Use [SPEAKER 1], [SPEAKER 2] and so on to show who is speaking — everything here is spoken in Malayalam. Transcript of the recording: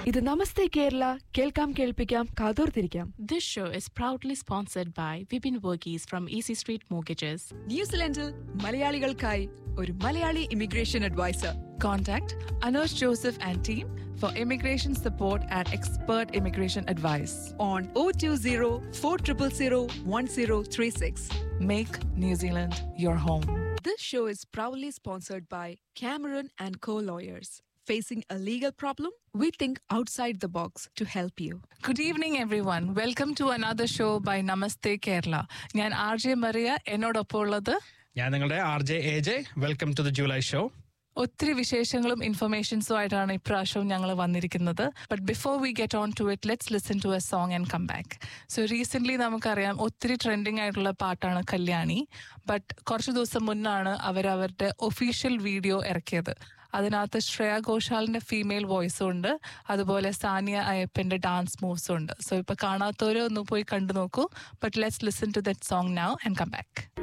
[SPEAKER 1] ഇത് നമസ്തേ കേരള കേൾക്കാം കേൾപ്പിക്കാം കാതോർത്തിരിക്കാം
[SPEAKER 2] This show is proudly sponsored by Vipin Verghese from Easy Street Mortgages.
[SPEAKER 1] ന്യൂസിലൻഡിൽ മലയാളികൾക്കായി ഒരു Malayali immigration adviser
[SPEAKER 3] Contact Anush Joseph and team for immigration support and expert immigration advice.
[SPEAKER 1] On oh two zero four triple zero one zero three six
[SPEAKER 3] Make New Zealand your home.
[SPEAKER 1] This show is proudly sponsored by Cameron and Co Lawyers. Facing a legal problem? We think outside the box to help you.
[SPEAKER 3] Good evening, everyone. Welcome to another show by Namaste Kerala. ഞാൻ ആർ ജെ മറിയ എന്നോടൊപ്പം ഉള്ളത്
[SPEAKER 4] ഞാൻ നിങ്ങളുടെ R J A J welcome to the July show
[SPEAKER 3] ഒത്തിരി വിശേഷങ്ങളും ഇൻഫർമേഷൻസും ആയിട്ടാണ് ഇപ്രാവശ്യവും ഞങ്ങൾ വന്നിരിക്കുന്നത് but before we get on to it let's listen to a song and come back so recent നമുക്കറിയാം ഒത്തിരി ട്രെൻഡിങ് ആയിട്ടുള്ള പാട്ടാണ് കല്യാണി ബട്ട് കുറച്ച് ദിവസം മുന്നാണ് അവർ അവരുടെ ഒഫീഷ്യൽ വീഡിയോ ഇറക്കിയത് അതിനകത്ത് ശ്രേയ ഘോഷാലിന്റെ ഫീമെയിൽ വോയിസും ഉണ്ട് അതുപോലെ സാനിയ അയ്യപ്പന്റെ ഡാൻസ് മൂവ്സും ഉണ്ട് സോ ഇപ്പൊ കാണാത്തവരോ ഒന്ന് പോയി കണ്ടു നോക്കൂ but let's listen to that song now and come back